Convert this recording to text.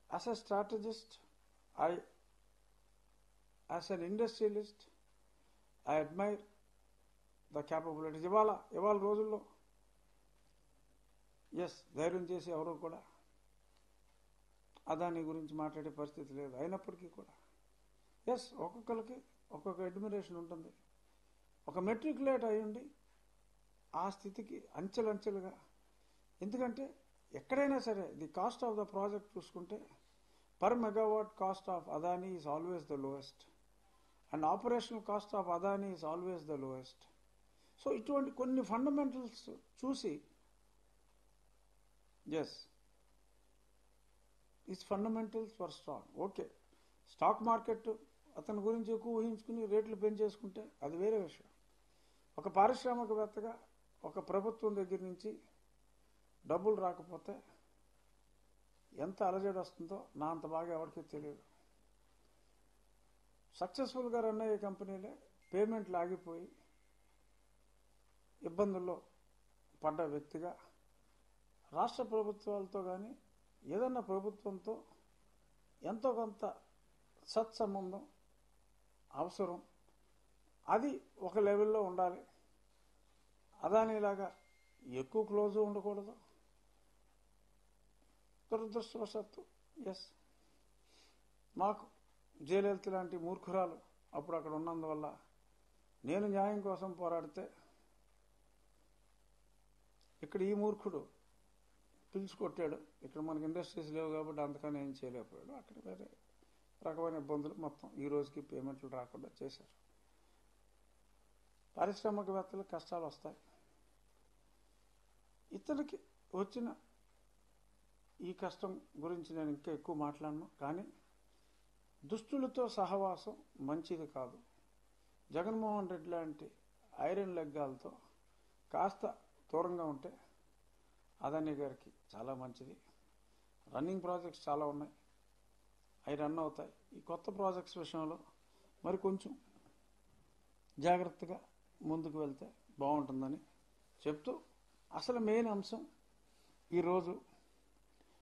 as a strategist, I, as an industrialist, I admire the capabilities. ఇవాళ ఇవాళ రోజుల్లో yes ధైర్యం చేసి ఎవరు కూడా అదాని గురించి మాట్లాడే పరిస్థితి లేదు అయినప్పటికీ కూడా ఎస్ ఒక్కొక్కరికి ఒక్కొక్క అడ్మిరేషన్ ఉంటుంది ఒక మెట్రికులేట్ అయ్యుండి ఆ స్థితికి అంచెలంచెలుగా ఎందుకంటే ఎక్కడైనా సరే the cost of the project చూసుకుంటే per megawatt cost of Adani is always the lowest and operational cost of Adani is always the lowest so ఇటువంటి కొన్ని ఫండమెంటల్స్ చూసి ఎస్ is fundamentals for strong okay stock market అతని గురించి ఎక్కువ ఊహించుకుని రేట్లు పెంచేసుకుంటే అది వేరే విషయం ఒక పారిశ్రామికవేత్తగా ఒక ప్రభుత్వం దగ్గర నుంచి డబ్బులు రాకపోతే ఎంత అలజడి వస్తుందో నా అంత బాగా ఎవరికీ తెలియదు సక్సెస్ఫుల్గా రన్ అయ్యే కంపెనీలే పేమెంట్లు ఆగిపోయి ఇబ్బందుల్లో పడ్డ వ్యక్తిగా రాష్ట్ర ప్రభుత్వాలతో కానీ ఏదన్నా ప్రభుత్వంతో ఎంతో కొంత సత్సంబంధం అవసరం అది ఒక లెవెల్లో ఉండాలి అదానిలాగా ఎక్కువ క్లోజ్ ఉండకూడదు దురదృష్టవశాత్తు ఎస్ మాకు జయలలిత లాంటి మూర్ఖురాలు అప్పుడు అక్కడ ఉన్నందువల్ల నేను న్యాయం కోసం పోరాడితే ఇక్కడ ఈ మూర్ఖుడు పిలిచి కొట్టాడు ఇక్కడ మనకి ఇండస్ట్రీస్ లేవు కాబట్టి అంతకని ఏం చేయలేకపోయాడు అక్కడ వేరే రకమైన ఇబ్బందులు మొత్తం ఈ రోజుకి పేమెంట్లు రాకుండా చేశారు పారిశ్రామికవేత్తలకు కష్టాలు వస్తాయి ఇతనికి వచ్చిన ఈ కష్టం గురించి నేను ఇంకా ఎక్కువ మాట్లాడను కానీ దుష్టులతో సహవాసం మంచిది కాదు జగన్మోహన్ రెడ్డి లాంటి ఐరన్ లెగ్గాలతో కాస్త దూరంగా ఉంటే అదానీ గారికి చాలా మంచిది రన్నింగ్ ప్రాజెక్ట్స్ చాలా ఉన్నాయి అవి రన్ అవుతాయి ఈ కొత్త ప్రాజెక్ట్స్ విషయంలో మరి కొంచెం జాగ్రత్తగా ముందుకు వెళ్తే బాగుంటుందని చెప్తూ అసలు మెయిన్ అంశం ఈరోజు